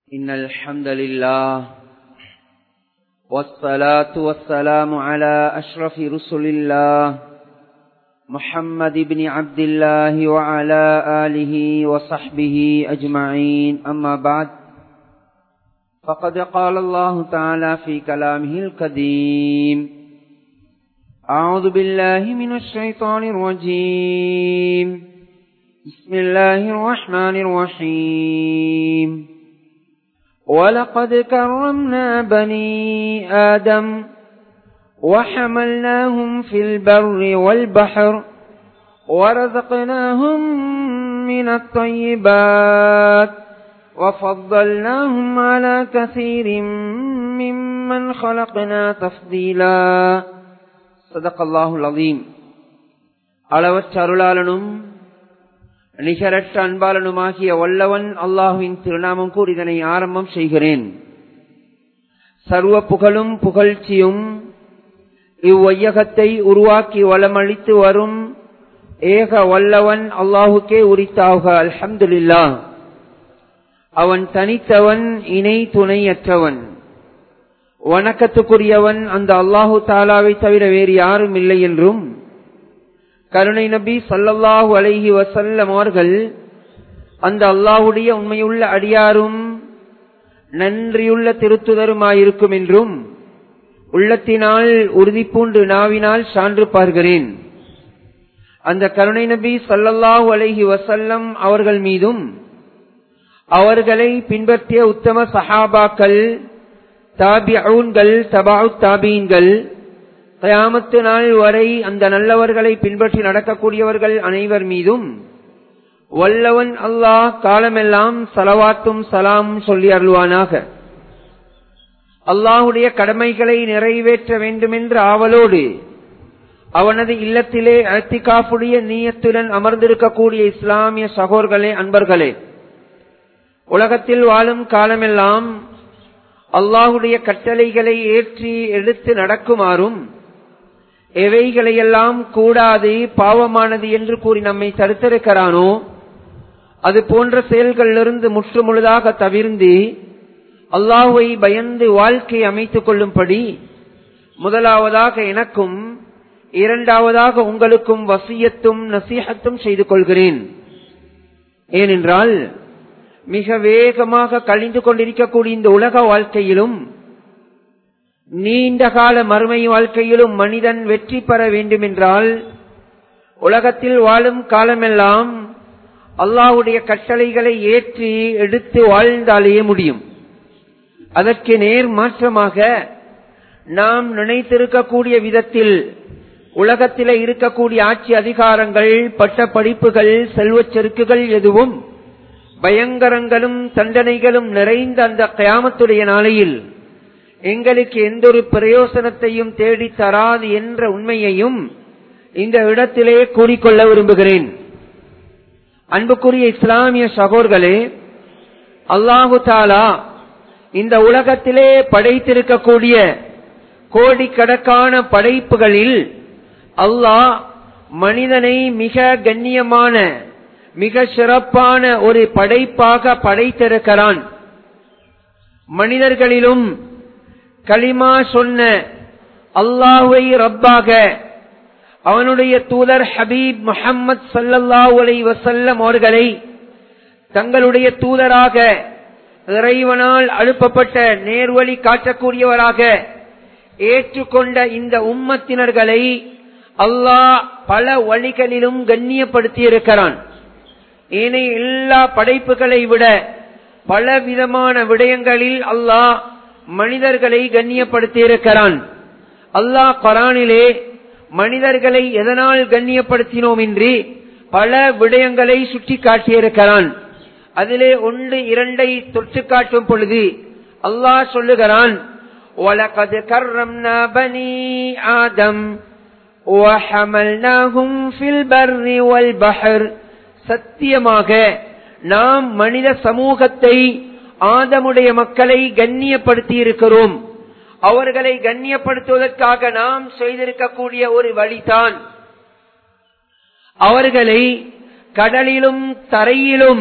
إن الحمد لله والصلاة والسلام على أشرف رسل الله محمد بن عبد الله وعلى آله وصحبه أجمعين أما بعد فقد قال الله تعالى في كلامه القديم أعوذ بالله من الشيطان الرجيم بسم الله الرحمن الرحيم ولقد كرمنا بني آدم وحملناهم في البر والبحر ورزقناهم من الطيبات وفضلناهم على كثير ممن خلقنا تفضيلا صدق الله العظيم அளவற்ற அருளாளனும் நிகரற்ற அன்பாளனுமாகிய வல்லவன் அல்லாஹுவின் திருநாமம் கூறி இதனை ஆரம்பம் செய்கிறேன் சர்வ புகழும் புகழ்ச்சியும் இவ்வையகத்தை உருவாக்கி வளமளித்து வரும் ஏக வல்லவன் அல்லாஹுக்கே உரித்தாக அல்ஹம்துலில்லா அவன் தனித்தவன் இணை துணையற்றவன் வணக்கத்துக்குரியவன் அந்த அல்லாஹு தாலாவை தவிர வேறு யாரும் இல்லை என்றும் கருணை நபி சல்லல்லாஹு அலைஹி வசல்லம் அவர்கள் அந்த அல்லாஹுடைய உண்மையுள்ள அடியாரும் நன்றியுள்ள திருத்துதருமாயிருக்கும் என்றும் உள்ளத்தினால் உறுதிப்பூண்டு நாவினால் சான்று பார்கிறேன் அந்த கருணை நபி சல்லல்லாஹு அலைஹி வசல்லம் அவர்கள் மீதும் அவர்களை பின்பற்றிய உத்தம சஹாபாக்கள் தாபியூன்கள் தபாவு தாபீன்கள் கயாமத்து நாள் வரை அந்த நல்லவர்களை பின்பற்றி நடக்கக்கூடியவர்கள் அனைவர் மீதும் வல்லவன் அல்லாஹ் காலமெல்லாம் சலவாத்தும் சலாமும் சொல்லி அருள்வானாக அல்லாஹுடைய கடமைகளை நிறைவேற்ற வேண்டுமென்ற ஆவலோடு அவனது இல்லத்திலே அத்திகாப்புடைய நீயத்துடன் அமர்ந்திருக்கக்கூடிய இஸ்லாமிய சகோர்களே அன்பர்களே உலகத்தில் வாழும் காலமெல்லாம் அல்லாஹுடைய கட்டளைகளை ஏற்றி எடுத்து நடக்குமாறும் எவைகளையெல்லாம் கூடாது பாவமானது என்று கூறி நம்மை தடுத்திருக்கிறானோ அது போன்ற செயல்களிலிருந்து முற்றுமுழுதாக தவிர்ந்து அல்லாஹுவை பயந்து வாழ்க்கை அமைத்துக் கொள்ளும்படி முதலாவதாக எனக்கும் இரண்டாவதாக உங்களுக்கும் வசியத்தும் நசீகத்தும் செய்து கொள்கிறேன் ஏனென்றால் மிக வேகமாக கழிந்து கொண்டிருக்கக்கூடிய இந்த உலக வாழ்க்கையிலும் நீண்ட கால மறுமை வாழ்க்கையிலும் மனிதன் வெற்றி பெற வேண்டுமென்றால் உலகத்தில் வாழும் காலமெல்லாம் அல்லாஹுடைய கட்டளைகளை ஏற்றி எடுத்து வாழ்ந்தாலேயே முடியும் அதற்கு நேர் மாற்றமாக நாம் நினைத்திருக்கக்கூடிய விதத்தில் உலகத்திலே இருக்கக்கூடிய ஆட்சி அதிகாரங்கள் பட்ட படிப்புகள் செல்வச் செருக்குகள் எதுவும் பயங்கரங்களும் தண்டனைகளும் நிறைந்த அந்த கயாமத்துடைய நாளையில் எங்களுக்கு எந்த ஒரு பிரயோசனத்தையும் தேடி தராது என்ற உண்மையையும் இந்த இடத்திலே கூறிக்கொள்ள விரும்புகிறேன் அன்புக்குரிய இஸ்லாமிய சகோர்களே அல்லாஹு தாலா இந்த உலகத்திலே படைத்திருக்கக்கூடிய கோடிக்கணக்கான படைப்புகளில் அல்லாஹ் மனிதனை மிக கண்ணியமான மிக சிறப்பான ஒரு படைப்பாக படைத்திருக்கிறான் மனிதர்களிலும் களிமா சொன்ன அல்லாஹுவை ரப்பாக அவனுடைய தூதர் ஹபீப் முகம்மது சல்லல்லாஹு அலை வசல்லம் அவர்களை தங்களுடைய தூதராக இறைவனால் அனுப்பப்பட்ட நேர்வழி காட்டக்கூடியவராக ஏற்றுக்கொண்ட இந்த உம்மத்தினர்களை அல்லாஹ் பல வழிகளிலும் கண்ணியப்படுத்தி இருக்கிறான் ஏனைய எல்லா படைப்புகளை விட பல விதமான விடயங்களில் அல்லாஹ் மனிதர்களை கண்ணியப்படுத்தி இருக்கிறான் அல்லாஹ் கொரானிலே மனிதர்களை எதனால் கண்ணியப்படுத்தினோம் என்று பல விடயங்களை சுட்டி காட்டியிருக்கிறான் அதிலே ஒன்று இரண்டை தொற்று காட்டும் பொழுது அல்லாஹ் சொல்லுகிறான் وَلَقَدْ كَرَّمْنَا بَنِي آدَمَ وَحَمَلْنَاهُمْ فِي الْبَرِّ وَالْبَحْرِ சத்தியமாக நாம் மனித சமூகத்தை ஆதமுடைய மக்களை கண்ணியப்படுத்தி இருக்கிறோம் அவர்களை கண்ணியப்படுத்துவதற்காக நாம் செய்திருக்கக்கூடிய ஒரு வழிதான் அவர்களை கடலிலும் தரையிலும்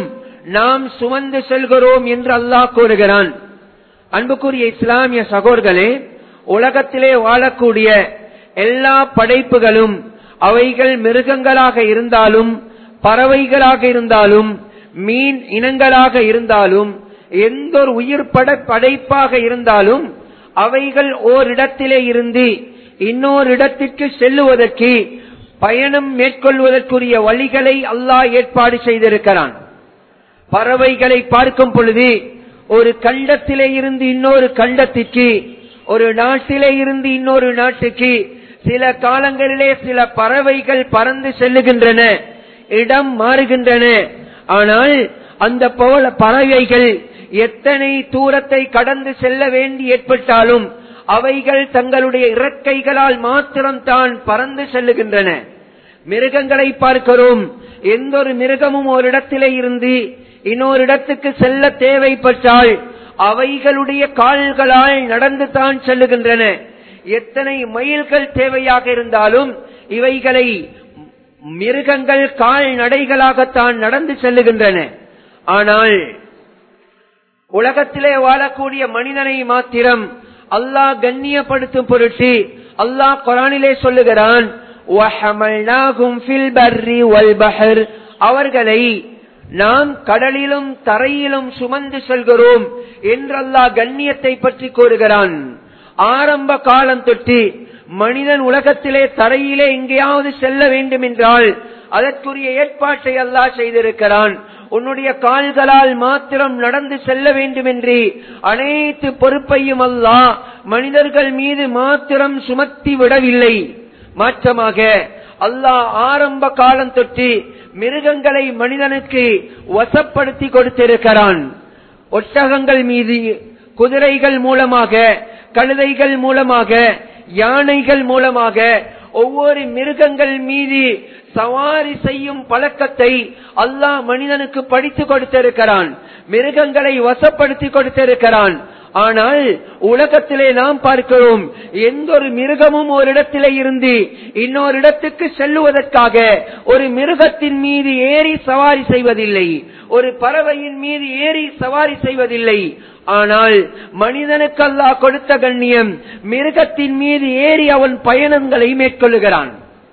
நாம் சுமந்து செல்கிறோம் என்று அல்லாஹ் கூறுகிறான் அன்புக்குரிய இஸ்லாமிய சகோர்களே உலகத்திலே வாழக்கூடிய எல்லா படைப்புகளும் அவைகள் மிருகங்களாக இருந்தாலும் பறவைகளாக இருந்தாலும் மீன் இனங்களாக இருந்தாலும் எந்த ஒரு உயிர் பட படைப்பாக இருந்தாலும் அவைகள் ஓரிடத்திலே இருந்து இன்னொரு இடத்திற்கு செல்லுவதற்கு பயணம் மேற்கொள்வதற்குரிய வழிகளை அல்லாஹ் ஏற்பாடு செய்திருக்கிறான் பறவைகளை பார்க்கும் பொழுது ஒரு கண்டத்திலே இருந்து இன்னொரு கண்டத்திற்கு ஒரு நாட்டிலே இருந்து இன்னொரு நாட்டுக்கு சில காலங்களிலே சில பறவைகள் பறந்து செல்லுகின்றன இடம் மாறுகின்றன ஆனால் அந்த போல பறவைகள் எத்தனை தூரத்தை கடந்து செல்ல வேண்டி ஏற்பட்டாலும் அவைகள் தங்களுடைய இறக்கைகளால் மாத்திரம் தான் பறந்து செல்லுகின்றன மிருகங்களை பார்க்கிறோம் எந்த ஒரு மிருகமும் ஒரு இடத்திலே இருந்து இன்னொரு இடத்துக்கு செல்ல தேவைப்பட்டால் அவைகளுடைய கால்களால் நடந்து தான் செல்லுகின்றன எத்தனை மைல்கள் தேவையாக இருந்தாலும் இவைகளை மிருகங்கள் கால் நடைகளாகத்தான் நடந்து செல்லுகின்றன ஆனால் உலகத்திலே வாழக்கூடிய மனிதனை மாத்திரம் அல்லாஹ் கண்ணியப்படுத்தும் பொருட்டு அல்லாஹ் குரானிலே சொல்லுகிறான் அவர்களை நாம் கடலிலும் தரையிலும் சுமந்து செல்கிறோம் என்று அல்லாஹ் கண்ணியத்தை பற்றி கூறுகிறான் ஆரம்ப காலம் தொட்டு மனிதன் உலகத்திலே தரையிலே எங்கேயாவது செல்ல வேண்டும் என்றால் அதற்குரிய ஏற்பாட்டை அல்லாஹ் செய்திருக்கிறான் உன்னுடைய கால்களால் மாத்திரம் நடந்து செல்ல வேண்டும் என்று அனைத்து பொறுப்பையும் அல்லாஹ் மனிதர்கள் மீது மாத்திரம் சுமத்தி விடவில்லை மாற்றமாக அல்லாஹ் ஆரம்ப காலம் தொட்டு மிருகங்களை மனிதனுக்கு வசப்படுத்தி கொடுத்திருக்கிறான் ஒட்டகங்கள் மீது குதிரைகள் மூலமாக கழுதைகள் மூலமாக யானைகள் மூலமாக ஒவ்வொரு மிருகங்கள் மீது சவாரி செய்யும் பழக்கத்தை அல்லாஹ் மனிதனுக்கு படித்து கொடுத்திருக்கிறான் மிருகங்களை வசப்படுத்தி கொடுத்திருக்கிறான் ஆனால் உலகத்திலே நாம் பார்க்கிறோம் எந்த ஒரு மிருகமும் ஒரு இடத்திலே இருந்து இன்னொரு இடத்துக்கு செல்லுவதற்காக ஒரு மிருகத்தின் மீது ஏறி சவாரி செய்வதில்லை ஒரு பறவையின் மீது ஏறி சவாரி செய்வதில்லை ஆனால் மனிதனுக்கு அல்லாஹ் கொடுத்த கண்ணியம் மிருகத்தின் மீது ஏறி அவன் பயணங்களை மேற்கொள்ளுகிறான்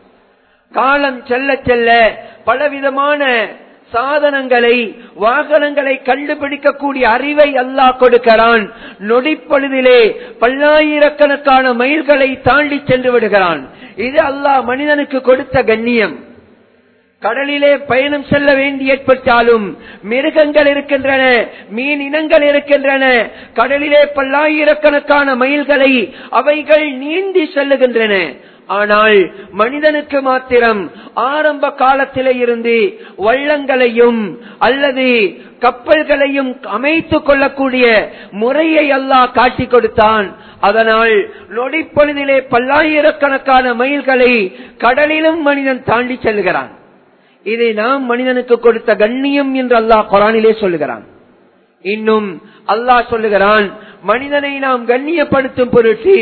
காலம் செல்ல செல்ல பலவிதமான சாதனங்களை வாகனங்களை கண்டுபிடிக்கக்கூடிய அறிவை அல்லாஹ் கொடுக்கிறான் நொடிப்பொழுதிலே பல்லாயிரக்கணக்கான மைல்களை தாண்டி சென்று விடுகிறான் இது அல்லாஹ் மனிதனுக்கு கொடுத்த கண்ணியம் கடலிலே பயணம் செல்ல வேண்டி ஏற்பட்டாலும் மிருகங்கள் இருக்கின்றன மீன் இனங்கள் இருக்கின்றன கடலிலே பல்லாயிரக்கணக்கான மைல்களை அவைகள் நீந்தி செல்லுகின்றன ஆனால் மனிதனுக்கு மாத்திரம் ஆரம்ப காலத்திலே இருந்து வள்ளங்களையும் அல்லது கப்பல்களையும் அமைத்துக் கொள்ளக்கூடிய முறையை அல்லாஹ் காட்டிக் கொடுத்தான் அதனால் நொடிப்பொழுதிலே பல்லாயிரக்கணக்கான மைல்களை கடலிலும் மனிதன் தாண்டி செல்கிறான் இதை நாம் மனிதனுக்கு கொடுத்த கண்ணியம் என்று அல்லாஹ் குரானிலே சொல்லுகிறான் இன்னும் அல்லாஹ் சொல்லுகிறான் மனிதனை நாம் கண்ணியப்படுத்தும் பொருட்டு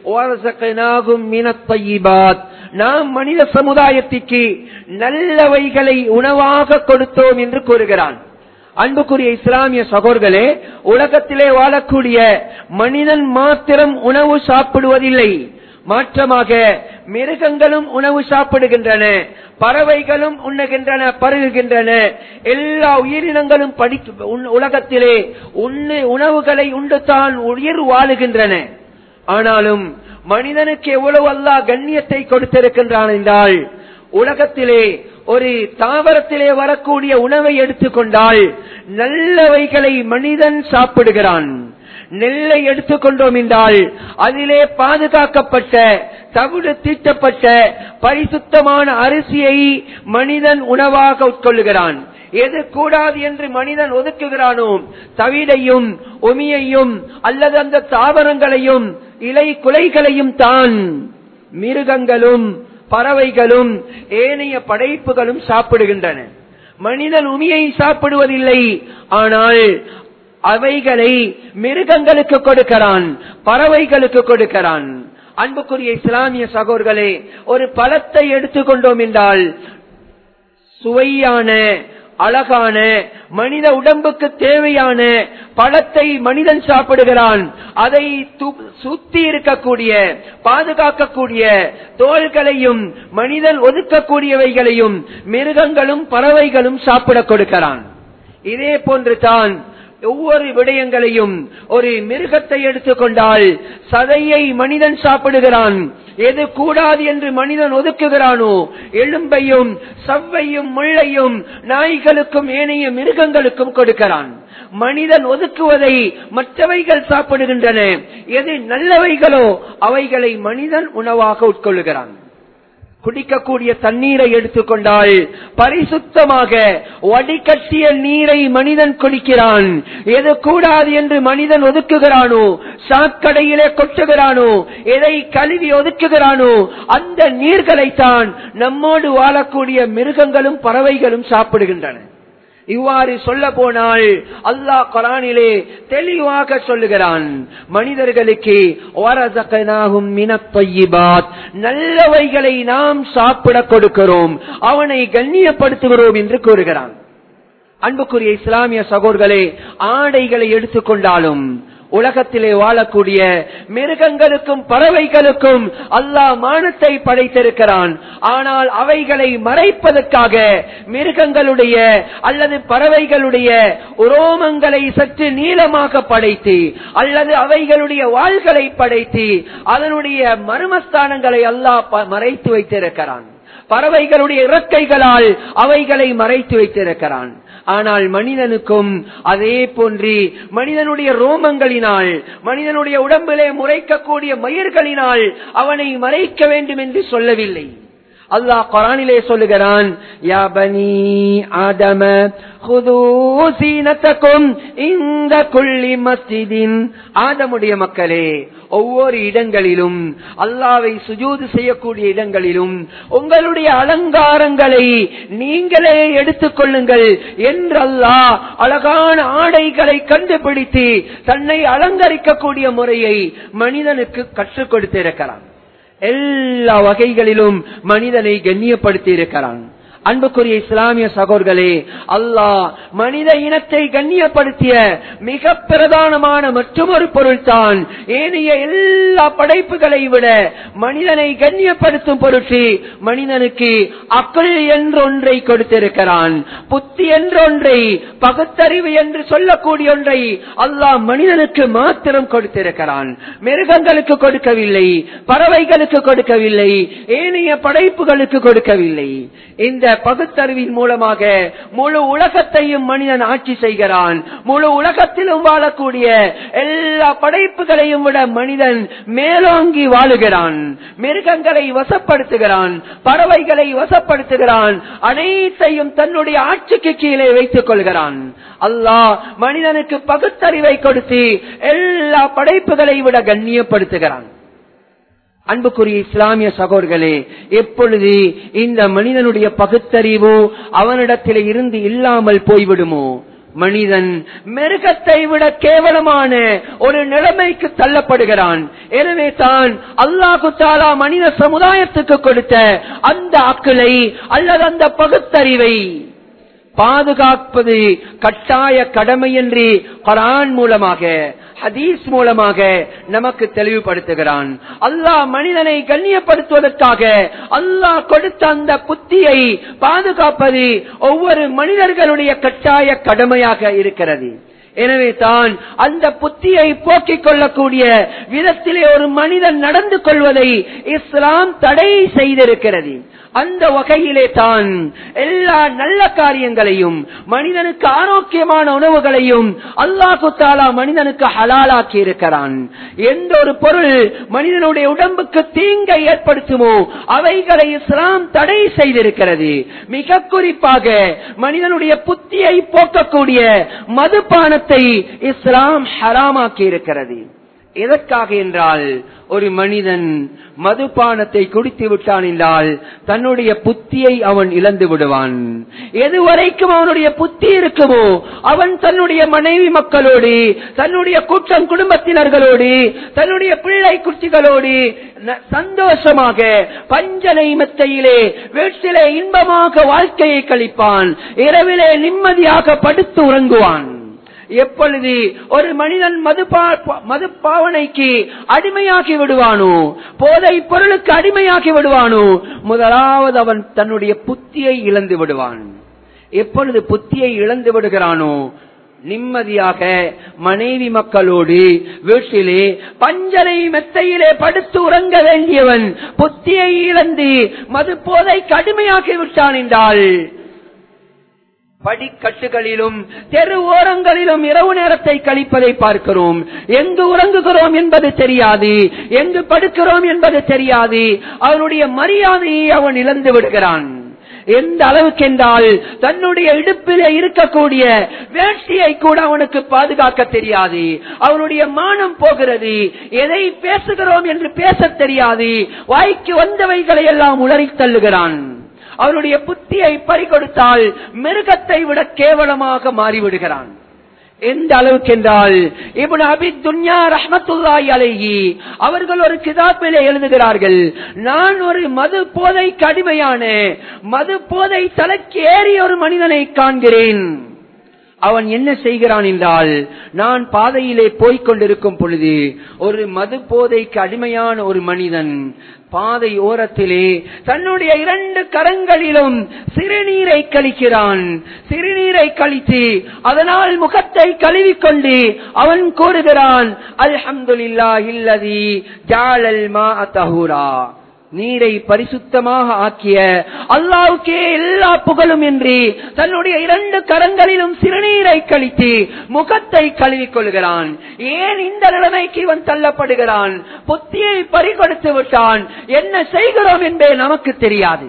நாம் மனித சமுதாயத்திற்கு நல்லவைகளை உணவாக கொடுத்தோம் என்று கூறுகிறான் அன்புக்குரிய இஸ்லாமிய சகோர்களே உலகத்திலே வாழக்கூடிய மனிதன் மாத்திரம் உணவு சாப்பிடுவதில்லை மாற்றமாக மிருகங்களும் உணவு சாப்பிடுகின்றன பறவைகளும் உண்ணுகின்றன பருகுகின்றன எல்லா உயிரினங்களும் படி உலகத்திலே உண்ணு உணவுகளை உண்டுதான் உயிர் வாழுகின்றன ஆனாலும் மனிதனுக்கு எவ்வளவு அல்லா கண்ணியத்தை கொடுத்திருக்கின்றான் என்றால் உலகத்திலே ஒரு தாவரத்திலே வரக்கூடிய உணவை எடுத்துக்கொண்டால் நல்லவைகளை மனிதன் சாப்பிடுகிறான் நெல்லை எடுத்துக்கொண்டோம் என்றால் அதிலே பாதுகாக்கப்பட்ட தவிடு தீட்டப்பட்ட பரிசுத்தமான அரிசியை மனிதன் உணவாக உட்கொள்ளுகிறான் எது கூடாது என்று மனிதன் ஒதுக்குகிறானோ தவிடையும் ஒமியையும் அல்லது அந்த தாவரங்களையும் இலை குலைகளையும் தான் மிருகங்களும் பறவைகளும் ஏனைய படைப்புகளும் சாப்பிடுகின்றன மனிதன் உமியை சாப்பிடுவதில்லை ஆனால் அவைகளை மிருகங்களுக்கு கொடுக்கிறான் பறவைகளுக்கு கொடுக்கிறான் அன்புக்குரிய இஸ்லாமிய சகோர்களே ஒரு பழத்தை எடுத்துக்கொண்டோம் என்றால் சுவையான அழகான மனித உடம்புக்கு தேவையான பழத்தை மனிதன் சாப்பிடுகிறான் அதை து- சுத்தி இருக்கக்கூடிய பாதுகாக்கக்கூடிய தோள்களையும் மனிதன் ஒதுக்கக்கூடியவைகளையும் மிருகங்களும் பறவைகளும் சாப்பிட கொடுக்கிறான் இதே போன்று தான் ஒவ்வொரு விடயங்களையும் ஒரு மிருகத்தை எடுத்துக்கொண்டால் சதையை மனிதன் சாப்பிடுகிறான் எது கூடாது என்று மனிதன் ஒதுக்குகிறானோ எலும்பையும் சவ்வையும் முள்ளையும் நாய்களுக்கும் ஏனைய மிருகங்களுக்கும் கொடுக்கிறான் மனிதன் ஒதுக்குவதை மற்றவைகள் சாப்பிடுகின்றன எது நல்லவைகளோ அவைகளை மனிதன் உணவாக உட்கொள்ளுகிறான் குடிக்கக்கூடிய தண்ணீரை எடுத்துக்கொண்டால் பரிசுத்தமாக வடிகட்டிய நீரை மனிதன் குடிக்கிறான் எது கூடாது என்று மனிதன் ஒதுக்குகிறானோ சாக்கடையிலே கொட்டுகிறானோ எதை கழுவி ஒதுக்குகிறானோ அந்த நீர்களைத்தான் நம்மோடு வாழக்கூடிய மிருகங்களும் பறவைகளும் சாப்பிடுகின்றன இவ்வாறு சொல்ல போனால் அல்லாஹ் குரானிலே தெளிவாக சொல்லுகிறான் மனிதர்களுக்கு வரசகனாகும் மினத்தொய்யிபாத் நல்லவைகளை நாம் சாப்பிட கொடுக்கிறோம் அவனை கண்ணியப்படுத்துகிறோம் என்று கூறுகிறான் அன்புக்குரிய இஸ்லாமிய சகோதர்களே ஆடைகளை எடுத்துக்கொண்டாலும் உலகத்திலே வாழக்கூடிய மிருகங்களுக்கும் பறவைகளுக்கும் அல்லாஹ் மானத்தை படைத்திருக்கிறான் ஆனால் அவைகளை மறைப்பதற்காக மிருகங்களுடைய அல்லது பறவைகளுடைய உரோமங்களை சற்று நீளமாக படைத்து அல்லது அவைகளுடைய வாள்களை படைத்து அதனுடைய மர்மஸ்தானங்களை அல்லாஹ் ப- மறைத்து வைத்திருக்கிறான் பறவைகளுடைய இறக்கைகளால் அவைகளை மறைத்து வைத்திருக்கிறான் ஆனால் மனிதனுக்கும் அதே போன்று மனிதனுடைய ரோமங்களினால் மனிதனுடைய உடம்பிலே முறைக்கக்கூடிய மயிர்களினால் அவனை மறைக்க வேண்டும் என்று சொல்லவில்லை அல்லாஹ் குரானிலே சொல்லுகிறான் யா பனி ஆதம ஹுதூ சீனத்தக்கும் இந்த குள்ளி மஸ்ஜிதின் ஆதமுடைய மக்களே ஒவ்வொரு இடங்களிலும் அல்லாவை சுஜூது செய்யக்கூடிய இடங்களிலும் உங்களுடைய அலங்காரங்களை நீங்களே எடுத்துக் கொள்ளுங்கள் என்று அல்லாஹ் அழகான ஆடைகளை கண்டுபிடித்து தன்னை அலங்கரிக்கக்கூடிய முறையை மனிதனுக்கு கற்றுக் கொடுத்திருக்கிறான் எல்லா வகைகளிலும் மனிதனை கண்ணியப்படுத்தி இருக்கிறான் அன்புக்குரிய இஸ்லாமிய சகோர்களே அல்லாஹ் மனித இனத்தை கண்ணியப்படுத்திய மிக பிரதானமான மற்றொரு பொருள் தான் ஏனைய எல்லா படைப்புகளை விட மனிதனை கண்ணியப்படுத்தும் பொருட்டு மனிதனுக்கு அக்கள் என்றொன்றை கொடுத்திருக்கிறான் புத்தி என்றொன்றை பகுத்தறிவு என்று சொல்லக்கூடிய ஒன்றை அல்லாஹ் மனிதனுக்கு மாத்திரம் கொடுத்திருக்கிறான் மிருகங்களுக்கு கொடுக்கவில்லை பறவைகளுக்கு கொடுக்கவில்லை ஏனைய படைப்புகளுக்கு கொடுக்கவில்லை இந்த பகுத்தறிவின் மூலமாக முழு உலகத்தையும் மனிதன் ஆட்சி செய்கிறான் முழு உலகத்திலும் வாழக்கூடிய எல்லா படைப்புகளையும் விட மனிதன் மேலோங்கி வாழுகிறான் மிருகங்களை வசப்படுத்துகிறான் பறவைகளை வசப்படுத்துகிறான் அனைத்தையும் தன்னுடைய ஆட்சிக்கு கீழே வைத்துக் கொள்கிறான் அல்லாஹ் மனிதனுக்கு பகுத்தறிவை கொடுத்து எல்லா படைப்புகளை விட கண்ணியப்படுத்துகிறான் அன்புக்குரிய இஸ்லாமிய சகோதர்களே எப்பொழுது இந்த மனிதனுடைய பகுத்தறிவு அவனிடத்தில் இருந்து இல்லாமல் போய்விடுமோ மனிதன் மிருகத்தை விட கேவலமான ஒரு நிலைமைக்கு தள்ளப்படுகிறான் எனவே தான் அல்லாஹு தாலா மனித சமுதாயத்துக்கு கொடுத்த அந்த அக்களை அல்லது அந்த பகுத்தறிவை பாதுகாப்பது கட்டாய கடமை என்று குரான் மூலமாக ஹதீஸ் மூலமாக நமக்கு தெளிவுபடுத்துகிறான் அல்லாஹ் மனிதனை கண்ணியப்படுத்துவதற்காக அல்லாஹ் கொடுத்த அந்த புத்தியை பாதுகாப்பது ஒவ்வொரு மனிதர்களுடைய கட்டாய கடமையாக இருக்கிறது எனவே தான் அந்த புத்தியை போக்கிக் கொள்ளக்கூடிய விதத்திலே ஒரு மனிதன் நடந்து கொள்வதை இஸ்லாம் தடை செய்திருக்கிறது அந்த வகையிலே தான் எல்லா நல்ல காரியங்களையும் மனிதனுக்கு ஆரோக்கியமான உணவுகளையும் அல்லாஹு தாலா மனிதனுக்கு ஹலாலாக்கி இருக்கிறான் எந்த ஒரு பொருள் மனிதனுடைய உடம்புக்கு தீங்கை ஏற்படுத்துமோ அவைகளை இஸ்லாம் தடை செய்திருக்கிறது மிக குறிப்பாக மனிதனுடைய புத்தியை போக்கக்கூடிய மதுபானத்தை இஸ்லாம் ஹராமாக்கி இருக்கிறது எதற்காக என்றால் ஒரு மனிதன் மதுபானத்தை குடித்து விட்டான் என்றால் தன்னுடைய புத்தியை அவன் இழந்து விடுவான் எதுவரைக்கும் அவனுடைய புத்தி இருக்குமோ அவன் தன்னுடைய மனைவி மக்களோடு தன்னுடைய கூட்டம் குடும்பத்தினர்களோடு தன்னுடைய பிள்ளை குட்டிகளோடு ந- சந்தோஷமாக பஞ்சனை மெத்தையிலே வீட்டிலே இன்பமாக வாழ்க்கையை கழிப்பான் இரவிலே நிம்மதியாக படுத்து உறங்குவான் எப்பொழுது ஒரு மனிதன் மதுபா- மதுப்பாவனைக்கு அடிமையாகி விடுவானோ போதை பொருளுக்கு அடிமையாகி விடுவானோ முதலாவது அவன் தன்னுடைய புத்தியை இழந்து விடுவான் எப்பொழுது புத்தியை இழந்து விடுகிறானோ நிம்மதியாக மனைவி மக்களோடு வீட்டிலே பஞ்சனை மெத்தையிலே படுத்து உறங்க வேண்டியவன் புத்தியை இழந்து மது போதைக்கு அடிமையாகி விட்டான் என்றால் படிக்கட்டுகளிலும் தெரு ஓரங்களிலும் இரவு நேரத்தை கழிப்பதை பார்க்கிறோம் எங்கு உறங்குகிறோம் என்பது தெரியாது எங்கு படுக்கிறோம் என்பது தெரியாது அவனுடைய மரியாதையை அவன் இழந்து விடுகிறான் எந்த அளவுக்கு என்றால் தன்னுடைய இடுப்பிலே இருக்கக்கூடிய வேஷ்டியை கூட அவனுக்கு பாதுகாக்க தெரியாது அவனுடைய மானம் போகிறது எதை பேசுகிறோம் என்று பேசத் தெரியாது வாய்க்கு வந்தவைகளை எல்லாம் உளறித் தள்ளுகிறான் அவனுடைய புத்தியை பறிகொடுத்தால் மிருகத்தை விட கேவலமாக மாறிவிடுகிறான் எந்த அளவுக்கு என்றால் இவன் அபி துன்யா ரஹமத்துல்லாய் அலைஹி அவர்கள் ஒரு கிதாபிலே எழுதுகிறார்கள் நான் ஒரு மது போதைக்கு அடிமையான மது போதை தலைக்கு ஏறிய ஒரு மனிதனை காண்கிறேன் அவன் என்ன செய்கிறான் என்றால் நான் பாதையிலே போய்க் கொண்டிருக்கும் பொழுது ஒரு மது போதைக்கு அடிமையான ஒரு மனிதன் பாதை ஓரத்திலே தன்னுடைய இரண்டு கரங்களிலும் சிறுநீரை கழிக்கிறான் சிறுநீரை கழித்து அதனால் முகத்தை கழுவிக்கொண்டு அவன் கூறுகிறான் அல்ஹம்துலில்லாஹ் இல்லதி ஜாலல் மா தஹூரா நீரை பரிசுத்தமாக ஆக்கிய அல்லாவுக்கே எல்லா புகழும் என்று தன்னுடைய இரண்டு கரங்களிலும் சிறுநீரை கழித்து முகத்தை கழுவிக் கொள்கிறான் ஏன் இந்த நிலைமைக்கு இவன் தள்ளப்படுகிறான் புத்தியை பறிகொடுத்து விட்டான் என்ன செய்கிறோம் என்பே நமக்கு தெரியாது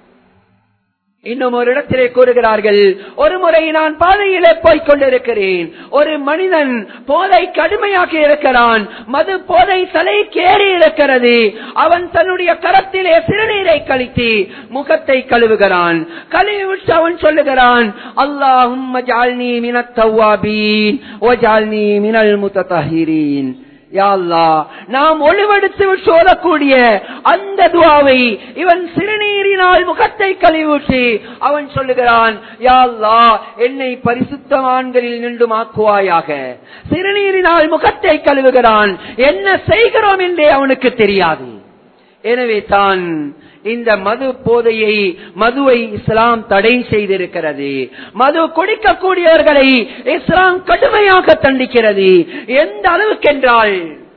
இன்னும் ஒரு இடத்திலே கூறுகிறார்கள் ஒரு முறை நான் பாதையிலே போய்க் கொண்டிருக்கிறேன் ஒரு மனிதன் போதை கடுமையாக்கி இருக்கிறான் மது போதை தலைக்கு ஏறி இருக்கிறது அவன் தன்னுடைய கரத்திலே சிறுநீரை கழித்து முகத்தை கழுவுகிறான் கழுவி விட்டு அவன் சொல்லுகிறான் அல்லாஹும் மினத் தவ்வாபீன் ஓஜால்னி மினல் முத்தஹிரீன் யா அல்லாஹ், நாம் ஒளிவெடுத்து விட்டு ஓதக்கூடிய அந்த துவாவை இவன் சிறுநீரினால் முகத்தை கழுவிவிட்டு அவன் சொல்லுகிறான் யா அல்லாஹ், என்னை பரிசுத்தவான்களில் நின்று ஆக்குவாயாக சிறுநீரினால் முகத்தை கழுவுகிறான் என்ன செய்கிறோம் என்றே அவனுக்கு தெரியாது எனவே தான் இந்த மது போதையை மதுவை இஸ்லாம் தடை செய்திருக்கிறது மது குடிக்கக்கூடியவர்களை இஸ்லாம் கடுமையாக தண்டிக்கிறது எந்த அளவுக்கென்றால்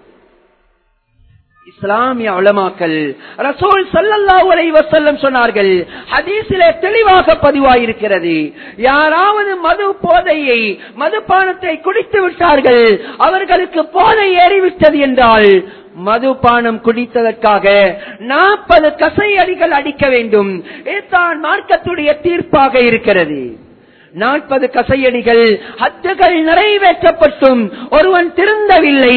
இஸ்லாமிய உலமாக்கள் ரசூல் ஸல்லல்லாஹு அலைஹி வஸல்லம் சொன்னார்கள் ஹதீஸிலே தெளிவாக பதிவாயிருக்கிறது யாராவது மது போதையை மதுபானத்தை குடித்து விட்டார்கள் அவர்களுக்கு போதை ஏறிவிட்டது என்றால் மதுபானம் குடித்ததற்காக நாற்பது கசையடிகள் அடிக்க வேண்டும் இதுதான் மார்க்கத்துடைய தீர்ப்பாக இருக்கிறது நாற்பது கசையடிகள் ஹத்துகள் நிறைவேற்றப்பட்டும் ஒருவன் திருந்தவில்லை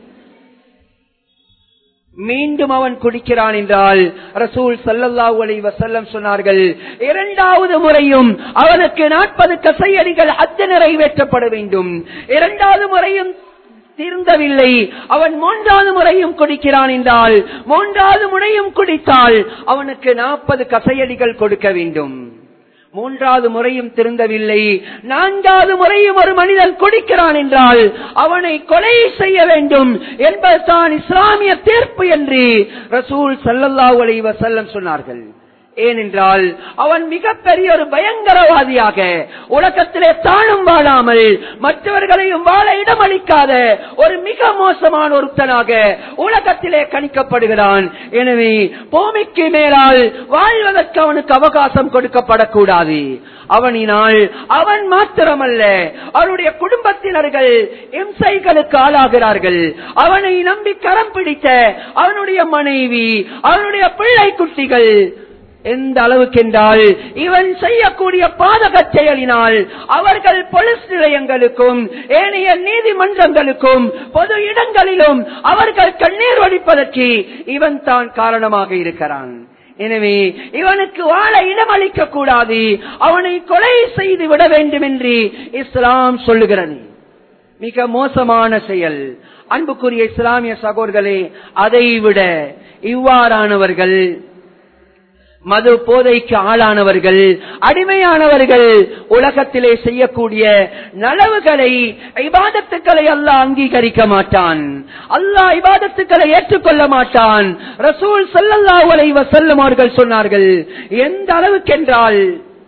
மீண்டும் அவன் குடிக்கிறான் என்றால் ரசூல் சல்லல்லாஹு அலைஹி வஸல்லம் சொன்னார்கள் இரண்டாவது முறையும் அவனுக்கு நாற்பது கசையடிகள் அத்து நிறைவேற்றப்பட வேண்டும் இரண்டாவது முறையும் திருந்தவில்லை அவன் மூன்றாவது முறையும் குடிக்கிறான் என்றால் மூன்றாவது முறையும் குடித்தால் அவனுக்கு நாற்பது கசையடிகள் கொடுக்க வேண்டும் மூன்றாவது முறையும் திருந்தவில்லை நான்காவது முறையும் ஒரு மனிதன் குடிக்கிறான் என்றால் அவனை கொலை செய்ய வேண்டும் என்பதுதான் இஸ்லாமிய தீர்ப்பு என்று ரசூல் சல்லல்லாஹு அலைஹி வஸல்லம் சொன்னார்கள் ஏனென்றால் அவன் மிகப்பெரிய ஒரு பயங்கரவாதியாக உலகத்திலே தானும் வாழாமல் மற்றவர்களையும் வாழ இடமளிக்காத ஒரு மிக மோசமான ஒருத்தனாக உலகத்திலே கணிக்கப்படுகிறான் எனவே பூமிக்கு மேலால் வாழ்வதற்கு அவனுக்கு அவகாசம் கொடுக்கப்படக்கூடாது அவனினால் அவன் மாத்திரமல்ல அவனுடைய குடும்பத்தினர்கள் இம்சைகளுக்கு ஆளாகிறார்கள் அவனை நம்பி கரம் பிடித்த அவனுடைய மனைவி அவனுடைய பிள்ளை குட்டிகள் எந்த அளவுக்கு என்றால் இவன் செய்யக்கூடிய பாதக செயலினால் அவர்கள் போலீஸ் நிலையங்களுக்கும் ஏனைய நீதிமன்றங்களுக்கும் பொது இடங்களிலும் அவர்கள் கண்ணீர் வடிப்பதற்கு இவன் தான் காரணமாக இருக்கிறான் எனவே இவனுக்கு வாழ இடமளிக்க கூடாது அவனை கொலை செய்து விட வேண்டும் என்று இஸ்லாம் சொல்லுகிறது மிக மோசமான செயல் அன்புக்குரிய இஸ்லாமிய சகோதரர்களே அதை விட இவ்வாறானவர்கள் மது போதைக்கு ஆளானவர்கள் அடிமையானவர்கள் உலகத்திலே செய்யக்கூடிய நலவுகளை இபாதத்துக்களை அல்லாஹ் அங்கீகரிக்க மாட்டான் அல்லாஹ் இபாதத்துக்களை ஏற்றுக்கொள்ள மாட்டான் ரசூல் ஸல்லல்லாஹு அலைஹி வஸல்லம் அவர்கள் சொன்னார்கள் எந்த அளவுக்கென்றால்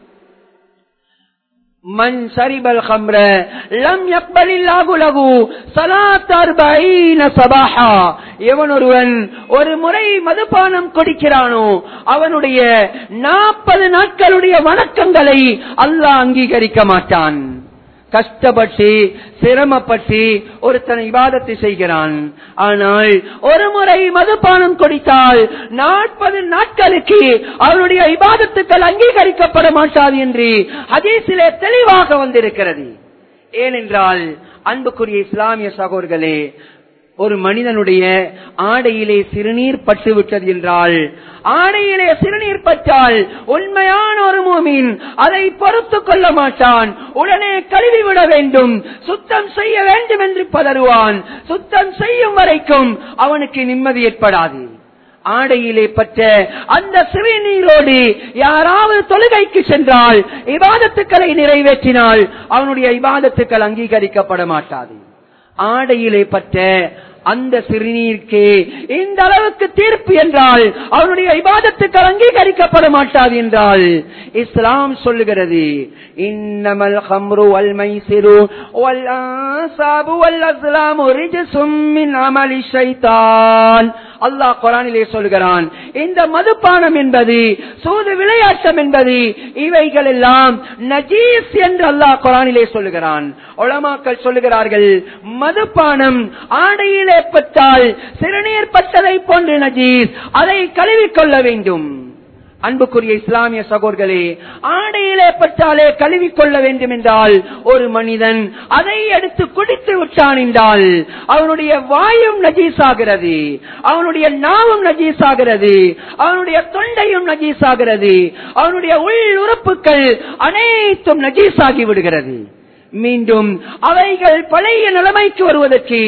மன் சரிபல் ஹம்ர லம் யக்பலில்லாஹு லஹு ஸலாத் அர்பஈன சபாஹா எவன் ஒருவன் ஒரு முறை மதுபானம் குடிக்கிறானோ அவனுடைய நாற்பது நாட்களுடைய வணக்கங்களை அல்லாஹ் அங்கீகரிக்க மாட்டான் கஷ்டப்பட்டு சிரமப்பட்டு ஒருத்தன் இபாதத்தை செய்கிறான் ஆனால் ஒரு முறை மதுபானம் குடித்தால் நாற்பது நாட்களுக்கு அவனுடைய இபாதத்துக்கள் அங்கீகரிக்கப்பட மாட்டாது என்று ஹதீஸிலே தெளிவாக வந்திருக்கிறது ஏனென்றால் அன்புக்குரிய இஸ்லாமிய சகோதரர்களே ஒரு மனிதனுடைய ஆடையிலே சிறுநீர் பட்டு விட்டது என்றால் ஆடையிலே சிறுநீர் பட்டால் உண்மையான ஒரு மூமின் அதை பொறுத்துக் கொள்ள மாட்டான் உடனே கழுவி விட வேண்டும் சுத்தம் செய்ய வேண்டும் என்று பதறுவான் சுத்தம் செய்யும் வரைக்கும் அவனுக்கு நிம்மதி ஏற்படாது ஆடையிலே பற்ற அந்த சிறுநீரோடு யாராவது தொழுகைக்கு சென்றால் இபாதத்துக்களை நிறைவேற்றினால் அவனுடைய இபாதத்துக்கள் அங்கீகரிக்கப்பட மாட்டாது ஆடையிலே பற்ற அந்த சிறுநீருக்கு இந்த அளவுக்கு தீர்ப்பு என்றால் அவனுடைய இபாதத்துக்கள் அங்கீகரிக்கப்பட மாட்டாது என்றால் இஸ்லாம் சொல்லுகிறது இன்னமல் ஹம்ரு வல் மைசிரு வல் ஆசாபு வல் அஸ்லாமு ரிஜ்சும் மின் அமலி ஷைத்தான் அல்லாஹ் குரானிலே சொல்கிறான் இந்த மதுபானம் என்பது சூது விளையாட்டம் என்பது இவைகள் எல்லாம் நஜீஸ் என்று அல்லாஹ் குரானிலே சொல்லுகிறான் உலமாக்கள் சொல்லுகிறார்கள் மதுபானம் ஆடையிலே பட்டால் சிறுநீர் பட்டதை போன்று நஜீஸ் அதை கழுவிக்கொள்ள வேண்டும் அன்புக்குரிய இஸ்லாமிய சகோதர்களே ஆடையிலே பட்டாலே கழுவிக்கொள்ள வேண்டும் என்றால் ஒரு மனிதன் அதை எடுத்து குடித்து விட்டான் என்றால் அவனுடைய வாயும் நஜீஸாகிறது அவனுடைய நாவும் நஜீஸாகிறது அவனுடைய தொண்டையும் நஜீஸாகிறது அவனுடைய உள் உறுப்புகள் அனைத்தும் நஜீஸாகி விடுகிறது மீண்டும் அவைகள் பழைய நிலைமைக்கு வருவதற்கு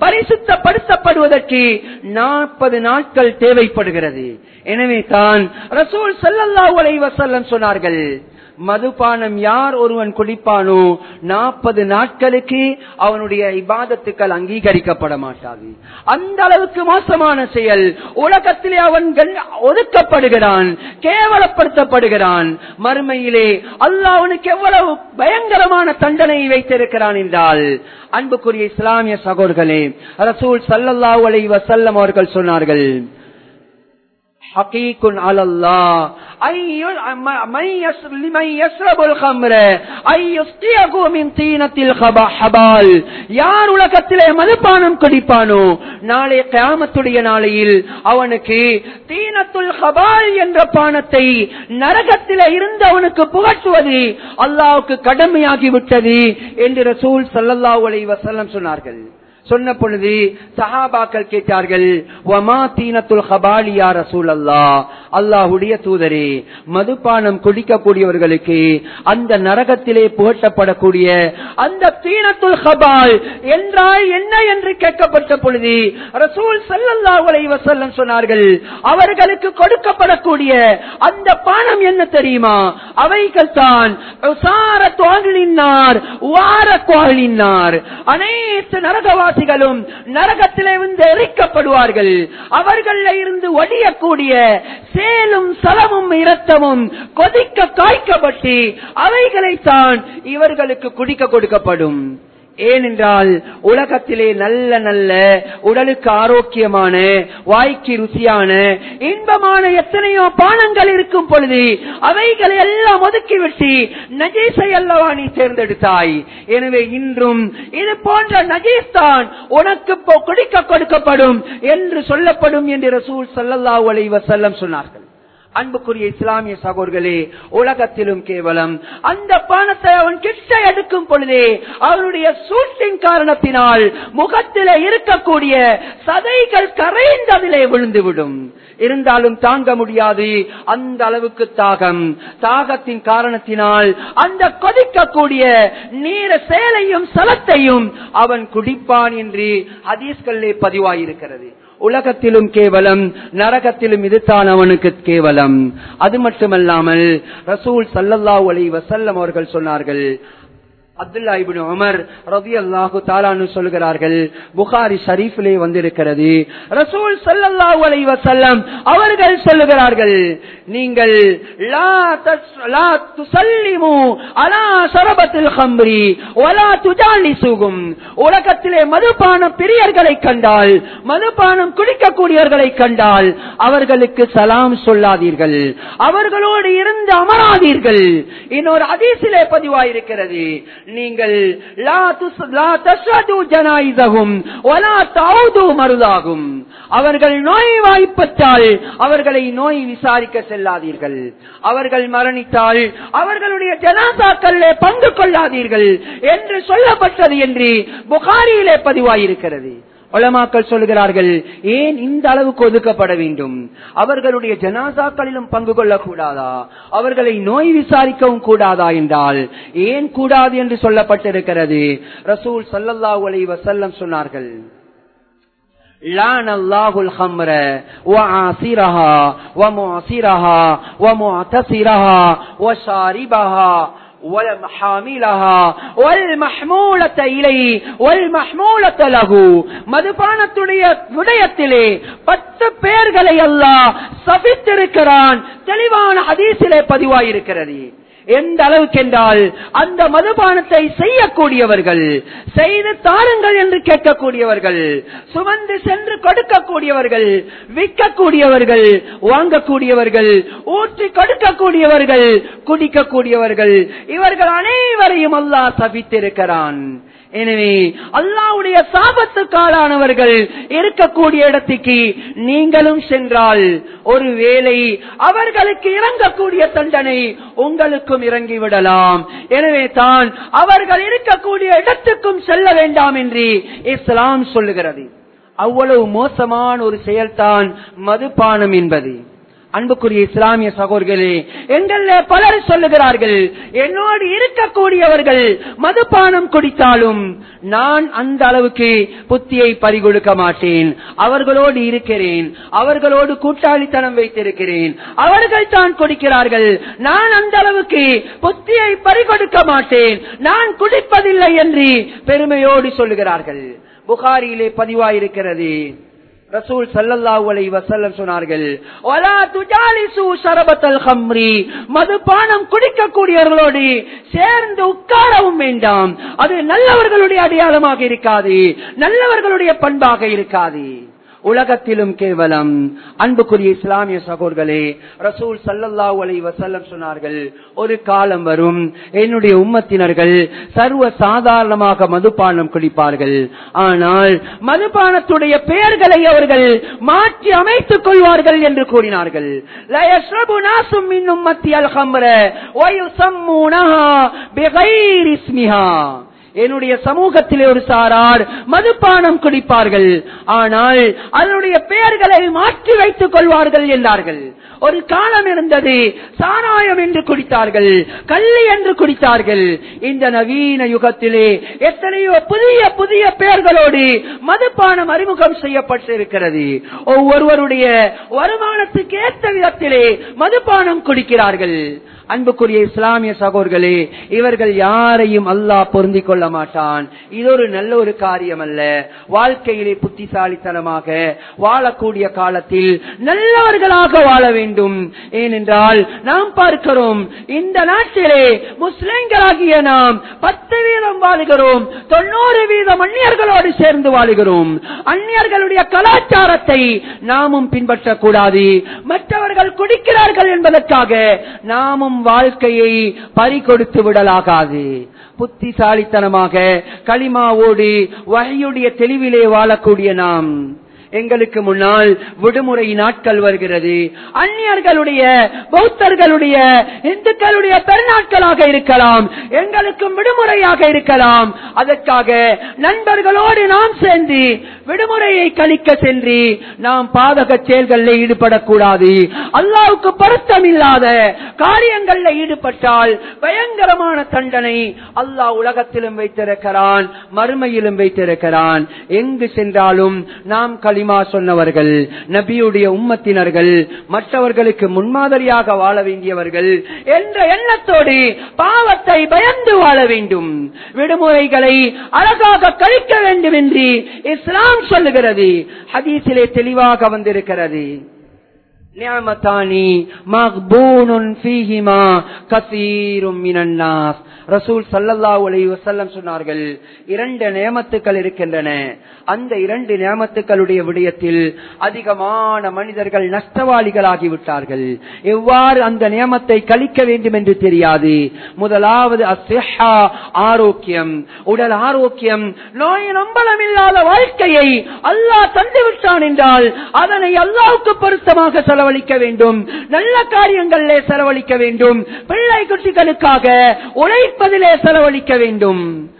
பரிசுத்தப்படுத்தப்படுவதற்கு நாற்பது நாட்கள் தேவைப்படுகிறது எனவே தான் ரசூல் ஸல்லல்லாஹு அலைஹி வஸல்லம் சொன்னார்கள் மதுபானம் யார் ஒருவன் குடிப்பானோ நாற்பது நாட்களுக்கு அவனுடைய இபாதத்துக்கள் அங்கீகரிக்கப்பட மாட்டாது அந்த அளவுக்கு மோசமான செயல் உலகத்திலே அவன் கண்- ஒதுக்கப்படுகிறான் கேவலப்படுத்தப்படுகிறான் மறுமையிலே அல்லாஹ் அவனுக்கு எவ்வளவு பயங்கரமான தண்டனை வைத்திருக்கிறான் என்றால் அன்புக்குரிய இஸ்லாமிய சகோதரர்களே ரசூல் ஸல்லல்லாஹு அலைஹி வஸல்லம் அவர்கள் சொன்னார்கள் حقيق على الله أن ي- من يس- لمن يشرب الخمر أن يسقيه من طينة الخبال யார் உலகத்திலே மதுபானம் குடிப்பானோ நாளை கியாமத்துடைய நாளையில் அவனுக்கு தீனத்துல் ஹபால் என்ற பானத்தை நரகத்திலே இருந்து அவனுக்கு புகட்டுவது அல்லாவுக்கு கடமையாகி விட்டது என்று ரசூல் ஸல்லல்லாஹு அலைஹி வஸல்லம் சொன்னார்கள் சொன்ன பொழுது சஹாபாக்கள் கேட்டார்கள் வமா தீனத்துல் ஹபாலியா ரசூல் அல்லா அல்லாஹுடைய தூதரே மதுபானம் குடிக்கக்கூடியவர்களுக்கு அந்த நரகத்திலே புகட்டப்படக்கூடிய அந்த தீனத்துல் ஹபால் என்றால் என்ன என்று கேட்கப்பட்ட பொழுது ரசூல் ஸல்லல்லாஹு அலைஹி வஸல்லம் சொன்னார்கள் அவர்களுக்கு கொடுக்கப்படக்கூடிய அந்த பானம் என்ன தெரியுமா அவைகள் தான் அனைத்து நரகவாசிகளும் நரகத்திலே வந்து எரிக்கப்படுவார்கள் அவர்கள் இருந்து ஒடியக்கூடிய சேலும் சலமும் இரத்தமும் கொதிக்க காய்க்கப்பட்டு அவைகளைத்தான் இவர்களுக்கு குடிக்க கொடுக்கப்படும் ஏனென்றால் உலகத்திலே நல்ல நல்ல உடலுக்கு ஆரோக்கியமான வாய்க்கு ருசியான இன்பமான எத்தனையோ பானங்கள் இருக்கும் பொழுது அவைகளை எல்லாம் ஒதுக்கிவிட்டு நஜீஸை அல்லவா நீ தேர்ந்தெடுத்தாய் எனவே இன்றும் இது போன்ற நஜீஸ் தான் உனக்கு இப்போ குடிக்க கொடுக்கப்படும் என்று சொல்லப்படும் என்று ரசூல் ஸல்லல்லாஹு அலைஹி வஸல்லம் சொன்னார்கள் அன்புக்குரிய இஸ்லாமிய சகோதர்களே உலகத்திலும் கேவலம் அந்த பானத்தை அவன் கிட்ட எடுக்கும் பொழுதே அவனுடைய சூட்டின் காரணத்தினால் முகத்திலே இருக்கக்கூடிய சதைகள் கரைந்ததிலே விழுந்துவிடும் இருந்தாலும் தாங்க முடியாது அந்த அளவுக்கு தாகம் தாகத்தின் காரணத்தினால் அந்த கொதிக்கக்கூடிய நீர சேலையும் சலத்தையும் அவன் குடிப்பான் என்று ஹதீஸ்களிலே பதிவாயிருக்கிறது உலகத்திலும் கேவலம் நரகத்திலும் இதுதான் அவனுக்கு கேவலம் அது மட்டுமல்லாமல் ரசூல் சல்லல்லாஹு அலைஹி வஸல்லம் அவர்கள் சொன்னார்கள் அப்துல்லா இபின் உமர் ரவி அல்லாஹு தாலானு சொல்கிறார்கள் புகாரி ஷரீஃபிலே வந்திருக்கிறது ரசூல் சல்லல்லாஹு அலைஹி வஸல்லம் அவர்கள் சொல்லுகிறார்கள் நீங்கள் லா தஸ் லா துசல்லிமு அலா ஷரபத்தில் ஹம்ரி வலா துஜாலிசுகும் உலகத்திலே மதுபான பிரியர்களை கண்டால் மதுபானம் குடிக்கக்கூடியவர்களை கண்டால் அவர்களுக்கு சலாம் சொல்லாதீர்கள் அவர்களோடு இருந்து அமராதீர்கள் இன்னொரு அதிசிலே பதிவாயிருக்கிறது நீங்கள் லா துஸ்- லா தஸ்ரது ஜனாயிசகும் வலா தௌது மருதாகும் அவர்கள் நோய் வாய்ப்பட்டால் அவர்களை நோய் விசாரிக்க செல்லாதீர்கள் அவர்கள் மரணித்தால் அவர்களுடைய ஜனாசாக்களிலே பங்கு கொள்ளாதீர்கள் என்று சொல்லப்பட்டது என்று புகாரியிலே பதிவாயிருக்கிறது உலமாக்கள் சொல்கிறார்கள் ஏன் இந்த அளவுக்கு ஒதுக்கப்பட வேண்டும் அவர்களுடைய ஜனாசாக்களிலும் பங்கு கொள்ளக்கூடாதா அவர்களை நோய் விசாரிக்கவும் கூடாதா என்றால் ஏன் கூடாது என்று சொல்லப்பட்டிருக்கிறது ரசூல் சல்லல்லாஹு அலைஹி வஸல்லம் சொன்னார்கள் لعن الله الخمر وعاصرها ومعصرها ومعتصرها وشاربها وحاملها والمحمولة إليه والمحمولة له மதுபானத்துடைய விடயத்திலே பத்து பேர்களை அல்லாஹ் சபித்திருக்கிறான் தெளிவான ஹதீஸிலே பதிவாயிருக்கிறது எந்த அளவுக்கு என்றால் அந்த மதுபானத்தை செய்யக்கூடியவர்கள் செய்து தாருங்கள் என்று கேட்கக்கூடியவர்கள் சுமந்து சென்று கொடுக்கக்கூடியவர்கள் விற்கக்கூடியவர்கள் வாங்கக்கூடியவர்கள் ஊற்றி கொடுக்கக்கூடியவர்கள் குடிக்கக்கூடியவர்கள் இவர்கள் அனைவரையும் அல்லாஹ் சபித்திருக்கிறான் எனவே அல்லாவுடைய சாபத்துக்காலானவர்கள் இருக்கக்கூடிய இடத்துக்கு நீங்களும் சென்றால் ஒருவேளை அவர்களுக்கு இறங்கக்கூடிய தண்டனை உங்களுக்கும் இறங்கி விடலாம் எனவே தான் அவர்கள் இருக்கக்கூடிய இடத்துக்கும் செல்ல வேண்டாம் என்று இஸ்லாம் சொல்லுகிறது அவ்வளவு மோசமான ஒரு செயல்தான் மதுபானம் என்பது அன்புக்குரிய இஸ்லாமிய சகோதரர்களே எங்கள பலர் சொல்லுகிறார்கள் என்னோடு இருக்கக்கூடியவர்கள் மதுபானம் குடித்தாலும் நான் அந்த அளவுக்கு புத்தியை பறிகொடுக்க மாட்டேன் அவர்களோடு இருக்கிறேன் அவர்களோடு கூட்டாளித்தனம் வைத்திருக்கிறேன் அவர்கள் தான் குடிக்கிறார்கள் நான் அந்த அளவுக்கு புத்தியை பறிகொடுக்க மாட்டேன் நான் குடிப்பதில்லை என்று பெருமையோடு சொல்லுகிறார்கள் புகாரியிலே பதிவாயிருக்கிறது ரசூல் சல்லல்லாஹு அலைஹி வஸல்லம் சொன்னார்கள் வலா துஜாலிசு ஷரபத்தல் ஹம்ரி மதுபானம் குடிக்கக்கூடியவர்களோடு சேர்ந்து உட்காரவும் வேண்டாம் அது நல்லவர்களுடைய அடையாளமாக இருக்காது நல்லவர்களுடைய பண்பாக இருக்காது உலகத்திலும் கேவலம் அன்புக்குரிய இஸ்லாமிய சகோதர்களே ரசூல் சல்லல்லாஹு அலைஹி வஸல்லம் சொன்னார்கள் ஒரு காலம் வரும் என்னுடைய உம்மத்தினர்கள் சர்வ சாதாரணமாக மதுபானம் குடிப்பார்கள் ஆனால் மதுபானத்துடைய பெயர்களை அவர்கள் மாற்றி அமைத்துக் கொள்வார்கள் என்று கூறினார்கள் "லா யஷ்ரபு நாசும் மின் உம்மத்தி அல் ஹம்ர வ யுஸம்மூனஹா பிகைரி இஸ்மிஹா." என்னுடைய சமூகத்திலே ஒரு சாரார் மதுபானம் குடிப்பார்கள் ஆனால் அதனுடைய பெயர்களை மாற்றி வைத்துக் கொள்வார்கள் என்றார்கள் ஒரு காலம் இருந்தது சாராயம் என்று குடித்தார்கள் கள்ளி என்று குடித்தார்கள் இந்த நவீன யுகத்திலே எத்தனையோ புதிய புதிய பெயர்களோடு மதுபானம் அறிமுகம் செய்யப்பட்டிருக்கிறது ஒவ்வொருவருடைய வருமானத்துக்கு ஏற்ற விதத்திலே மதுபானம் குடிக்கிறார்கள் அன்புக்குரிய இஸ்லாமிய சகோதர்களே இவர்கள் யாரையும் அல்லாஹ் பொருந்திக் கொள்ள மாட்டான் இது ஒரு நல்ல ஒரு காரியம் அல்ல வாழ்க்கையிலே புத்திசாலித்தனமாக வாழக்கூடிய காலத்தில் நல்லவர்களாக வாழ வேண்டும் ஏனென்றால் நாம் பார்க்கிறோம் இந்த நாட்டிலே முஸ்லிம்களாகிய நாம் பத்து வீதம் வாழுகிறோம் தொண்ணூறு வீதம் அந்நியர்களோடு சேர்ந்து வாழுகிறோம் அந்நியர்களுடைய கலாச்சாரத்தை நாமும் பின்பற்றக்கூடாது மற்றவர்கள் குடிக்கிறார்கள் என்பதற்காக நாமும் வாழ்க்கையை பறிகொடுத்து விடலாகாது புத்திசாலித்தனமாக களிமாவோடு வகையுடைய தெளிவிலே வாழக்கூடிய நாம் எங்களுக்கு முன்னால் விடுமுறை நாட்கள் வருகிறது அந்நியர்களுடைய பௌத்தர்களுடைய இந்துக்களுடைய பெருநாட்களாக இருக்கலாம் எங்களுக்கும் விடுமுறையாக இருக்கலாம் அதற்காக நண்பர்களோடு நாம் சேர்ந்து விடுமுறையை கழிக்க சென்று நாம் பாதக செயல்களில் ஈடுபடக்கூடாது அல்லாவுக்கு பொருத்தம் இல்லாத காரியங்களில் ஈடுபட்டால் பயங்கரமான தண்டனை அல்லாஹ் உலகத்திலும் வைத்திருக்கிறான் மறுமையிலும் வைத்திருக்கிறான் எங்கு சென்றாலும் நாம் களிமா சொன்னவர்கள் நபியுடைய உம்மத்தினர்கள் மற்றவர்களுக்கு முன்மாதிரியாக வாழ வேண்டியவர்கள் என்ற எண்ணத்தோடு பாவத்தை பயந்து வாழ வேண்டும் விடுமுறைகளை அழகாக கழிக்க வேண்டும் என்று இஸ்லாம் சொல்லுகிறது ஹதீஸிலே தெளிவாக வந்திருக்கிறது நியமத்தானி மக்பூனுன் ஃபீஹிமா கசீரும் மினன் நாஸ் ரசூல் ஸல்லல்லாஹு அலைஹி வஸல்லம் சொன்னார்கள் இரண்டு நியமத்துக்கள் இருக்கின்றன அந்த இரண்டு நியமத்துக்களுடைய விடயத்தில் அதிகமான மனிதர்கள் நஷ்டவாளிகளாகி விட்டார்கள் எவ்வாறு அந்த நியமத்தை கழிக்க வேண்டும் என்று தெரியாது முதலாவது அஸ்ஸிஹா ஆரோக்கியம் உடல் ஆரோக்கியம் நோய் நம்பலம் இல்லாத வாழ்க்கையை அல்லாஹ் தந்து விட்டான் என்றால் அதனை அல்லாஹ்வுக்கு பொருத்தமாக செலவழிக்க வேண்டும் நல்ல காரியங்களிலே செலவழிக்க வேண்டும் பிள்ளை குட்டிகளுக்காக உழைப்பதிலே செலவழிக்க வேண்டும்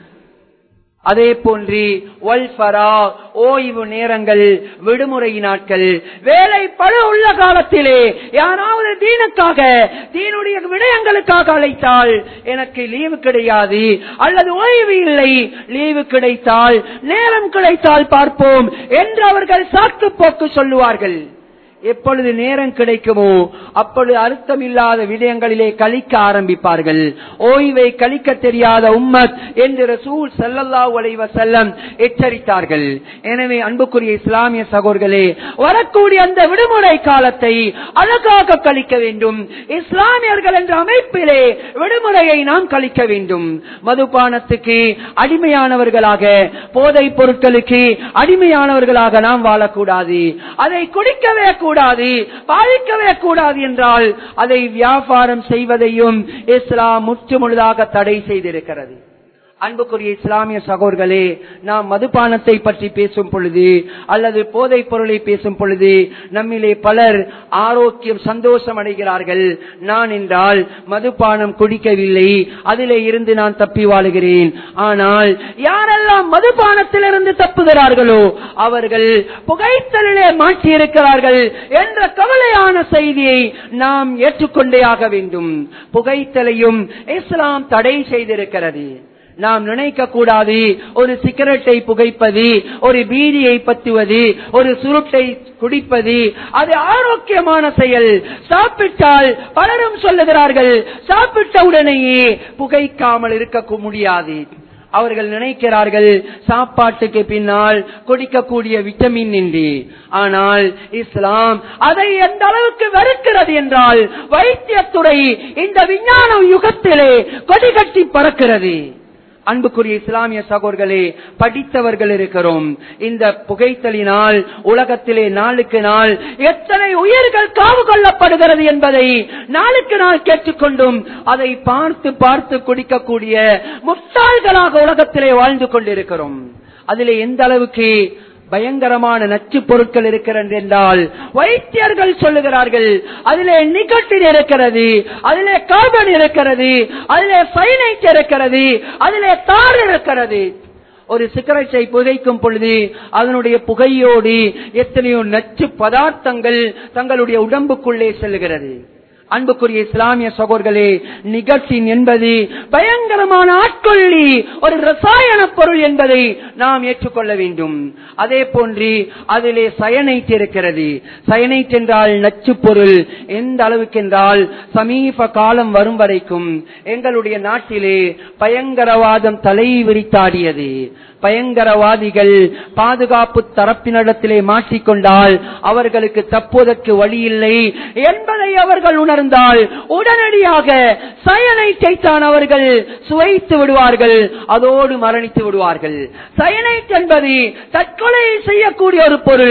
அதே போன்று வல்ஃபரா ஓய்வு நேரங்கள் விடுமுறை நாட்கள் வேலை பழு உள்ள காலத்திலே யாராவது தீனுக்காக தீனுடைய விடயங்களுக்காக அழைத்தால் எனக்கு லீவு கிடையாது அல்லது ஓய்வு இல்லை லீவு கிடைத்தால் நேரம் கிடைத்தால் பார்ப்போம் என்று அவர்கள் சாக்கு போக்கு சொல்லுவார்கள் எப்பொழுது நேரம் கிடைக்குமோ அப்பொழுது அர்த்தம் இல்லாத விடயங்களிலே கழிக்க ஆரம்பிப்பார்கள் ஓய்வை கழிக்க தெரியாத உம்மத் என்று ரசூல் சல்லல்லாஹு அலைஹி வஸல்லம் எச்சரித்தார்கள் எனவே அன்புக்குரிய இஸ்லாமிய சகோதரர்களே வரக்கூடிய அந்த விடுமுறை காலத்தை அழகாக கழிக்க வேண்டும் இஸ்லாமியர்கள் என்ற அமைப்பிலே விடுமுறையை நாம் கழிக்க வேண்டும் மதுபானத்துக்கு அடிமையானவர்களாக போதைப் பொருட்களுக்கு அடிமையானவர்களாக நாம் வாழக்கூடாது அதை குடிக்கவே கூடாது பாதிக்கவே கூடாது என்றால் அதை வியாபாரம் செய்வதையும் இஸ்லாம் முற்று முழுதாக தடை செய்திருக்கிறது அன்புக்குரிய இஸ்லாமிய சகோதர்களே நாம் மதுபானத்தை பற்றி பேசும் பொழுது அல்லது போதைப் பொருளை பேசும் பொழுது நம்மிலே பலர் ஆரோக்கியம் சந்தோஷம் அடைகிறார்கள் நான் என்றால் மதுபானம் குடிக்கவில்லை அதிலே இருந்து நான் தப்பி வாழுகிறேன் ஆனால் யாரெல்லாம் மதுபானத்திலிருந்து தப்புகிறார்களோ அவர்கள் புகைத்தலிலே மாற்றி இருக்கிறார்கள் என்ற கவலையான செய்தியை நாம் ஏற்றுக்கொண்டே ஆக வேண்டும் புகைத்தலையும் இஸ்லாம் தடை செய்திருக்கிறது நாம் நினைக்க கூடாது ஒரு சிகரெட்டை புகைப்பது ஒரு பீடியை பத்துவது ஒரு சுருட்டை குடிப்பது அது ஆரோக்கியமான செயல் சாப்பிட்டால் பலரும் சொல்லுகிறார்கள் சாப்பிட்ட உடனேயே புகைக்காமல் இருக்க முடியாது அவர்கள் நினைக்கிறார்கள் சாப்பாட்டுக்கு பின்னால் கொடுக்கக்கூடிய விட்டமின் என்று ஆனால் இஸ்லாம் அதை எந்த அளவுக்கு வெறுக்கிறது என்றால் வைத்தியத்துறை இந்த விஞ்ஞான யுகத்திலே கொடிகட்டி பறக்கிறது அன்புக்குரிய இஸ்லாமிய சகோதர்களே படித்தவர்கள் இருக்கிறோம் இந்த புகைத்தலினால் உலகத்திலே நாளுக்கு நாள் எத்தனை உயிர்கள் காவு கொள்ளப்படுகிறது என்பதை நாளுக்கு நாள் கேட்டுக்கொண்டும் அதை பார்த்து பார்த்து குடிக்கக்கூடிய முட்டாள்களாக உலகத்திலே வாழ்ந்து கொண்டிருக்கிறோம் அதிலே எந்த அளவுக்கு பயங்கரமான நச்சு பொருட்கள் இருக்கிறது என்றால் வைத்தியர்கள் சொல்லுகிறார்கள் அதிலே நிகட்டின் இருக்கிறது அதிலே கார்பன் இருக்கிறது அதிலே சைனைட் இருக்கிறது அதிலே தார் இருக்கிறது ஒரு சிகரெட்டை புகைக்கும் பொழுது அதனுடைய புகையோடு எத்தனையோ நச்சு பதார்த்தங்கள் தங்களுடைய உடம்புக்குள்ளே செல்லுகிறது அன்புக்குரிய இஸ்லாமிய சகோதர்களே நிகழ்ச்சின் என்பது பயங்கரமான ஆட்கொள்ளி ஒரு ரசாயன பொருள் என்பதை நாம் ஏற்றுக்கொள்ள வேண்டும் அதே போன்று அதிலே சயனைட் இருக்கிறது சயனைட் என்றால் நச்சு பொருள் எந்த அளவுக்கு என்றால் சமீப காலம் வரும் வரைக்கும் எங்களுடைய நாட்டிலே பயங்கரவாதம் தலை விரித்தாடியது பயங்கரவாதிகள் பாதுகாப்பு தரப்பினிடத்திலே மாற்றிக்கொண்டால் அவர்களுக்கு தப்புவதற்கு வழி இல்லை என்பதை அவர்கள் உணர்ந்தால் உடனடியாக சயனைட்டை தான் அவர்கள் சுவைத்து விடுவார்கள் அதோடு மரணித்து விடுவார்கள் சயனைட் என்பது தற்கொலை செய்யக்கூடிய ஒரு பொருள்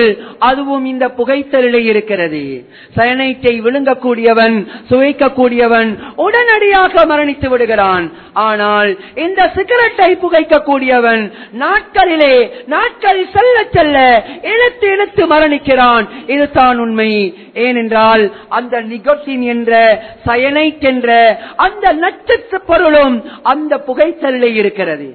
அதுவும் இந்த புகைத்தலிலே இருக்கிறது சயனைட்டை விழுங்கக்கூடியவன் சுவைக்கக்கூடியவன் உடனடியாக மரணித்து விடுகிறான் ஆனால் இந்த சிகரெட்டை புகைக்கக்கூடியவன் நாட்களிலே நாட்கள் செல்ல செல்ல இழுத்து இழுத்து மரணிக்கிறான் இதுதான் உண்மை ஏனென்றால் அந்த நிகோட்டின் என்ற சயனைட் என்ற அந்த நட்சத்திர பொருளும் அந்த புகைத்தலிலே இருக்கிறது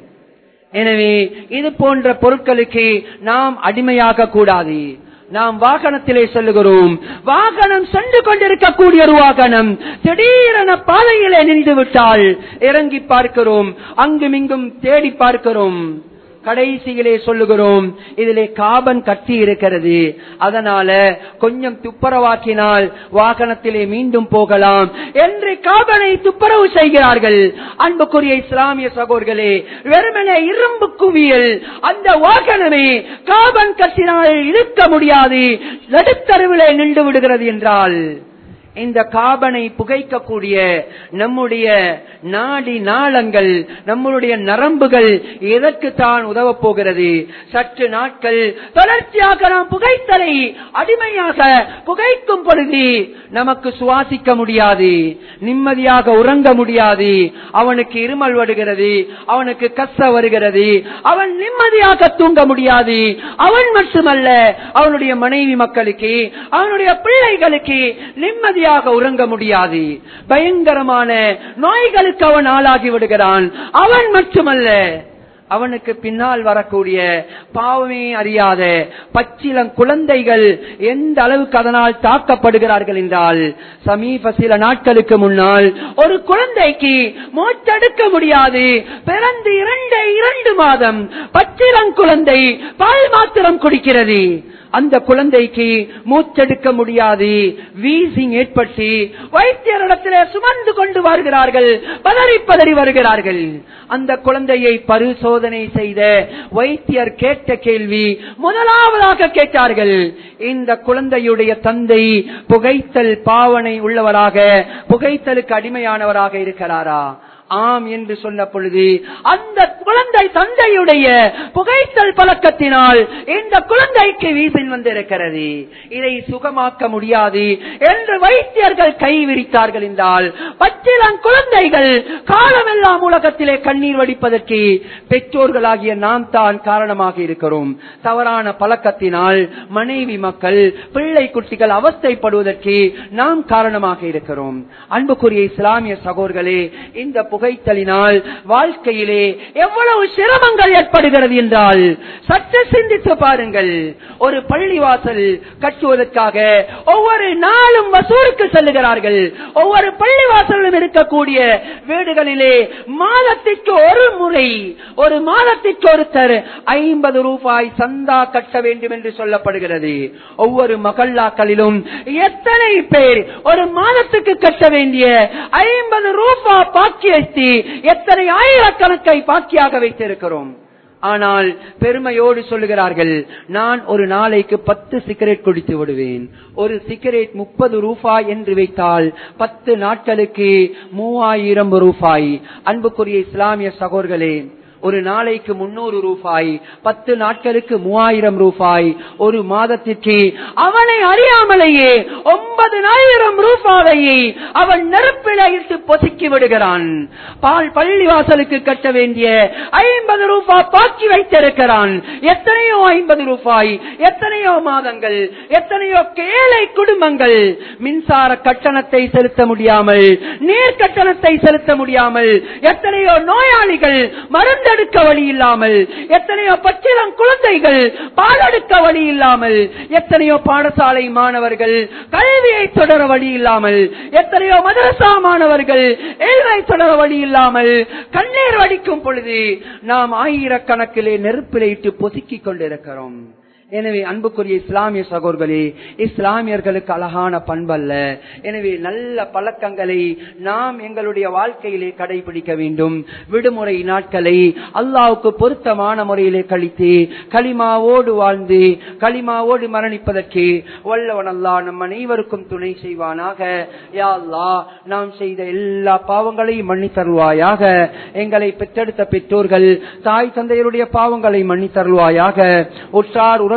எனவே இது போன்ற பொருட்களுக்கு நாம் அடிமையாக கூடாது நாம் வாகனத்திலே செல்லுகிறோம் வாகனம் சென்று கொண்டிருக்கக்கூடிய ஒரு வாகனம் திடீரென பாதையிலே நின்று விட்டால் இறங்கி பார்க்கிறோம் அங்குமிங்கும் தேடி பார்க்கிறோம் கடைசியிலே சொல்லுகிறோம் இதிலே காபன் கட்டி இருக்கிறது அதனால கொஞ்சம் துப்புரவாக்கினால் வாகனத்திலே மீண்டும் போகலாம் என்று காபனை துப்புரவு செய்கிறார்கள் அன்புக்குரிய இஸ்லாமிய சகோதர்களே வெறுமனே இரும்பு குவியல் அந்த வாகனமே காபன் கட்டினால் இழுக்க முடியாது நடுத்தருவிலே நின்று விடுகிறது என்றால் இந்த காபனை புகைக்கக்கூடிய நம்முடைய நாடி நாளங்கள் நம்மளுடைய நரம்புகள் எதற்கு தான் உதவப் போகிறது சற்று நாட்கள் தொடர்ச்சியாக நாம் புகைத்தலை அடிமையாக புகைக்கும் பொழுது நமக்கு சுவாசிக்க முடியாது நிம்மதியாக உறங்க முடியாது அவனுக்கு இருமல் வருகிறது அவனுக்கு கச வருகிறது அவன் நிம்மதியாக தூங்க முடியாது அவன் மட்டுமல்ல அவனுடைய மனைவி மக்களுக்கு அவனுடைய பிள்ளைகளுக்கு நிம்மதியாக உறங்க முடியாது பயங்கரமான நோய்களுக்கு அவன் ஆளாகி விடுகிறான் அவன் மட்டுமல்ல அவனுக்கு பின்னால் வரக்கூடிய பாவமே அறியாத பச்சிலம் குழந்தைகள் எந்த அளவுக்கு அதனால் தாக்கப்படுகிறார்கள் என்றால் சமீப சில நாட்களுக்கு முன்னால் ஒரு குழந்தைக்கு மூச்செடுக்க முடியாது பிறந்து இரண்டு இரண்டு மாதம் பச்சிலம் குழந்தை பால் மாத்திரம் குடிக்கிறது அந்த குழந்தைக்கு மூச்செடுக்க முடியாது வீசிங் ஏற்பட்டு வைத்தியரிடத்திலே சுமந்து கொண்டு வருகிறார்கள் பதறி பதறி வருகிறார்கள் அந்த குழந்தையை பரிசோதனை செய்த வைத்தியர் கேட்ட கேள்வி முதலாவதாக கேட்டார்கள் இந்த குழந்தையுடைய தந்தை புகைத்தல் பாவனை உள்ளவராக புகைத்தலுக்கு அடிமையானவராக இருக்கிறாரா ஆம் என்று சொன்ன பொழுது அந்த குழந்தை தந்தையுடைய புகைத்தல் பழக்கத்தினால் இந்த குழந்தைக்கு வீசில் வந்திருக்கிறது இதை சுகமாக்க முடியாது என்று வைத்தியர்கள் கை விரித்தார்கள் என்றால் பச்சிலங் குழந்தைகள் காலமெல்லாம் உலகத்திலே கண்ணீர் வடிப்பதற்கு பெற்றோர்களாகிய நாம் தான் காரணமாக இருக்கிறோம் தவறான பழக்கத்தினால் மனைவி மக்கள் பிள்ளை குட்டிகள் அவஸ்தைப்படுவதற்கு நாம் காரணமாக இருக்கிறோம் அன்புக்குரிய இஸ்லாமிய சகோதர்களே இந்த புகைத்தலினால் வாழ்க்கையிலே எவ்வளவு சிரமங்கள் ஏற்படுகிறது என்றால் சற்று சிந்தித்து பாருங்கள் ஒரு பள்ளிவாசல் கட்டுவதற்காக ஒவ்வொரு நாளும் வசூருக்கு செல்லுகிறார்கள் ஒவ்வொரு பள்ளிவாசலிலும் இருக்கக்கூடிய வீடுகளிலே மாதத்திற்கு ஒரு முறை ஒரு மாதத்திற்கு ஒருத்தர் ஐம்பது ரூபாய் சந்தா கட்ட வேண்டும் என்று சொல்லப்படுகிறது ஒவ்வொரு மகல்லாக்களிலும் எத்தனை பேர் ஒரு மாதத்துக்கு கட்ட வேண்டிய ஐம்பது ரூபாய் பாக்கி வைத்து எத்தனை ஆயிரக்கணக்கை பாக்கியாக வைத்திருக்கிறோம் ஆனால் பெருமையோடு சொல்லுகிறார்கள் நான் ஒரு நாளைக்கு பத்து சிகரெட் குடித்து விடுவேன் ஒரு சிகரெட் முப்பது ரூபாய் என்று வைத்தால் பத்து நாட்களுக்கு மூவாயிரம் ரூபாய் அன்புக்குரிய இஸ்லாமிய சகோர்களே ஒரு நாளைக்கு முன்னூறு ரூபாய் பத்து நாட்களுக்கு மூவாயிரம் ரூபாய் ஒரு மாதத்திற்கு அவனை அறியாமலேயே ஒன்பதனாயிரம் ரூபாயை அவன் நெருப்பில் இட்டு பொசுக்கி விடுகிறான் பால் பள்ளிவாசலுக்கு கட்ட வேண்டிய ஐம்பது ரூபாய் பாக்கி வைத்திருக்கிறான் எத்தனையோ ஐம்பது ரூபாய் எத்தனையோ மாதங்கள் எத்தனையோ ஏழை குடும்பங்கள் மின்சார கட்டணத்தை செலுத்த முடியாமல் நீர் கட்டணத்தை செலுத்த முடியாமல் எத்தனையோ நோயாளிகள் மருந்தெடுக்க வழி இல்லாமல் எத்தனையோ பச்சிலம் குழந்தைகள் பாலெடுக்க வழி இல்லாமல் எத்தனையோ பாடசாலை மாணவர்கள் கல்வியை தொடர வழி இல்லாமல் எத்தனையோ மதரசா மாணவர்கள் ஏழ்மை தொடர வழி இல்லாமல் கண்ணீர் வடிக்கும் பொழுது நாம் ஆயிரக்கணக்கிலே நெருப்பிலே இட்டு பொசுக்கிக் கொண்டிருக்கிறோம் எனவே அன்புக்குரிய இஸ்லாமிய சகோதர்களே இஸ்லாமியர்களுக்கு அழகான பண்பல்ல எனவே நல்ல பழக்கங்களை நாம் எங்களுடைய வாழ்க்கையிலே கடைபிடிக்க வேண்டும் விடுமுறை நாட்களை அல்லாவுக்கு பொருத்தமான முறையிலே கழித்து களிமாவோடு வாழ்ந்து களிமாவோடு மரணிப்பதற்கு வல்லவன் அல்லா நம் அனைவருக்கும் துணை செய்வானாக யா அல்லா நாம் செய்த எல்லா பாவங்களையும் மன்னி தருவாயாக எங்களை பெற்றெடுத்த பெற்றோர்கள் தாய் தந்தையருடைய பாவங்களை மன்னி தருவாயாக உற்றார் உறவினர்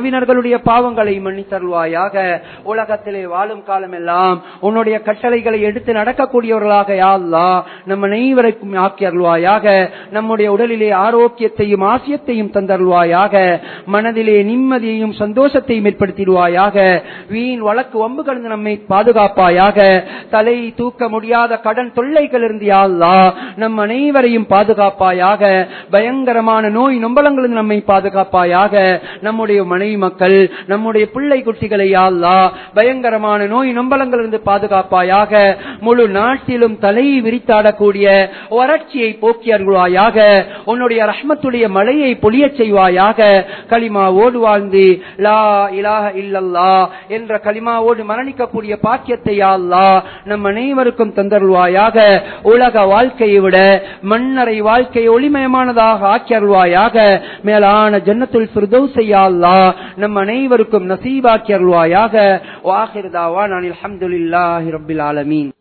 உறவினர்களுடைய பாவங்களை மன்னித்தருள்வாயாக உலகத்திலே வாழும் காலமெல்லாம் உன்னுடைய கட்டளைகளை எடுத்து நடக்கக்கூடியவர்களாக யா அல்லாஹ் நம்ம அனைவருக்கும் ஆக்கி அருள்வாயாக நம்முடைய உடலிலே ஆரோக்கியத்தையும் ஆசியத்தையும் தந்தருள்வாயாக மனதிலே நிம்மதியையும் சந்தோஷத்தையும் ஏற்படுத்திடுவாயாக வீண் வழக்கு வம்பு கலந்து நம்மை பாதுகாப்பாயாக தலை தூக்க முடியாத கடன் தொல்லைகள் இருந்து யா அல்லாஹ் நம் அனைவரையும் பாதுகாப்பாயாக பயங்கரமான நோய் நொம்பலங்களிலிருந்து நம்மை பாதுகாப்பாயாக நம்முடைய மனைவி மக்கள் நம்முடைய பிள்ளை குட்டிகளை யா அல்லாஹ் பயங்கரமான நோய் நொம்பலங்களிலிருந்து பாதுகாப்பாயாக முழு நாட்டிலும் தலை விரித்தாடக்கூடிய வறட்சியை போக்கி அருள்வாயாக உன்னுடைய ரஹ்மத்துடைய மழையை பொழியச் செய்வாயாக களிமாவோடு வாழ்ந்து லா இலாஹ இல்லல்லா என்ற களிமாவோடு மரணிக்கக்கூடிய பாக்கியத்தை யா அல்லாஹ் நம் அனைவருக்கும் தந்தருள்வாயாக உலக வாழ்க்கையை விட மன்னரை வாழ்க்கை ஒளிமயமானதாக ஆக்கி அருள்வாயாக மேலான ஜன்னத்துல் ஃபிர்தௌஸையா அல்லாஹ் நம் அனைவருக்கும் நசீபாக்கி அருள்வாயாக வாஹிர் தாவான் அல்ஹம்துலில்லாஹி ரப்பில் ஆலமீன்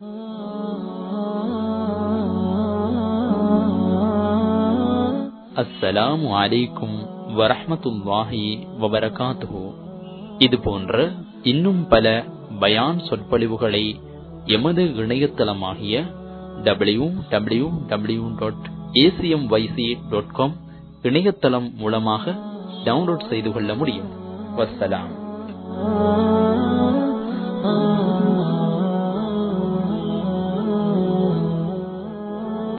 அஸ்ஸலாமு அலைக்கும் வரஹ்மத்துல்லாஹி வபரகாத்துஹு இது போன்ற இன்னும் பல பயான் சொற்பொழிவுகளை எமது இணையதளமாகிய W W W dot A C M Y C dot com இணையதளம் மூலமாக டவுன்லோட் செய்து கொள்ள முடியும் வஸ்ஸலாம் ah